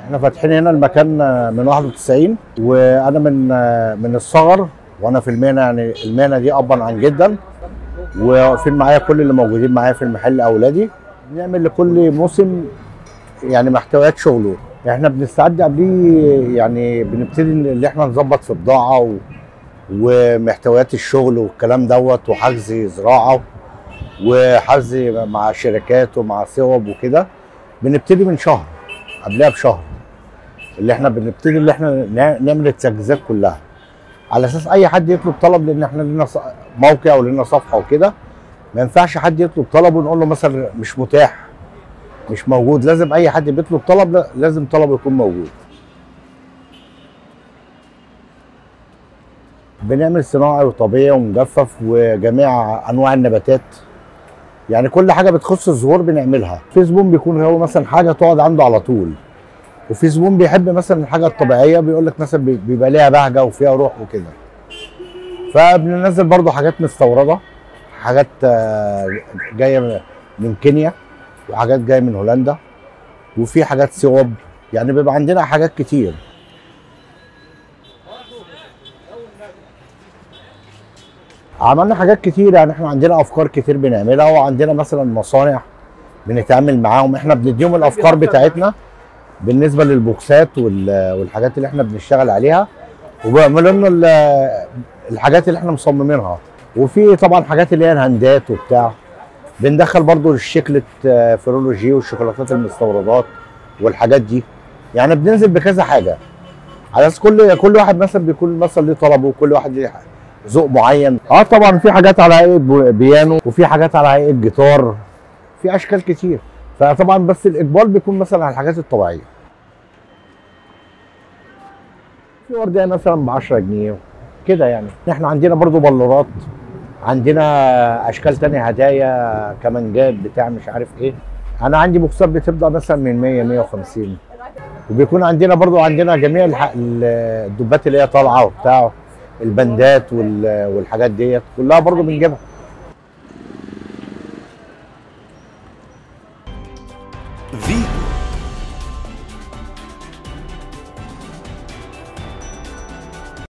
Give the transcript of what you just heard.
احنا فاتحين هنا المكان من 91 وانا من من الصغر وانا في المهنه يعني المهنه دي ابا عن جدا واقفين معايا كل اللي موجودين معايا في المحل اولادي بنعمل لكل موسم يعني محتويات شغله احنا بنستعد قبليه يعني بنبتدي ان احنا نظبط في بضاعه و... ومحتويات الشغل والكلام دوت وحجز زراعه وحجز مع شركات ومع صوب وكده بنبتدي من شهر قبلها بشهر اللي احنا بنبتدي اللي احنا نع- نعمل التجهيزات كلها على اساس اي حد يطلب طلب لان احنا لنا ص- موقع ولنا صفحه وكده ما ينفعش حد يطلب طلب ونقول له مثلا مش متاح مش موجود لازم اي حد بيطلب طلب لا- لازم طلبه يكون موجود بنعمل صناعي وطبيعي ومجفف وجميع انواع النباتات يعني كل حاجه بتخص الزهور بنعملها في زبون بيكون هو مثلا حاجه تقعد عنده على طول وفي زبون بيحب مثلا الحاجه الطبيعيه بيقول لك مثلا بي- بيبقى ليها بهجه وفيها روح وكده فبننزل برضو حاجات مستورده حاجات آه، جايه من- من كينيا وحاجات جايه من هولندا وفي حاجات صوب يعني بيبقى عندنا حاجات كتير عملنا حاجات كتير يعني احنا عندنا افكار كتير بنعملها وعندنا مثلا مصانع بنتعامل معاهم احنا بنديهم الافكار بتاعتنا بالنسبه للبوكسات وال- والحاجات اللي احنا بنشتغل عليها وبيعملوا لنا ال- الحاجات اللي احنا مصممينها وفي طبعا حاجات اللي هي الهندات وبتاع بندخل برضو الشيكلت آه، فرولوجي والشوكولاتات المستوردات والحاجات دي يعني بننزل بكذا حاجه على اساس كل كل واحد مثلا بيكون مثلا ليه طلبه وكل واحد ليه ذوق معين اه طبعا في حاجات على هيئه بو- بيانو وفي حاجات على هيئه جيتار في اشكال كتير فطبعا بس الاقبال بيكون مثلا على الحاجات الطبيعيه في ورديه مثلا ب 10 جنيه كده يعني احنا عندنا برضو بلورات عندنا اشكال تانية هدايا كمانجات بتاع مش عارف ايه انا عندي بوكسات بتبدا مثلا من 100 150 وبيكون عندنا برضو عندنا جميع الح- ال- الدبات اللي هي طالعه وبتاع البندات وال- والحاجات ديت كلها برضو بنجيبها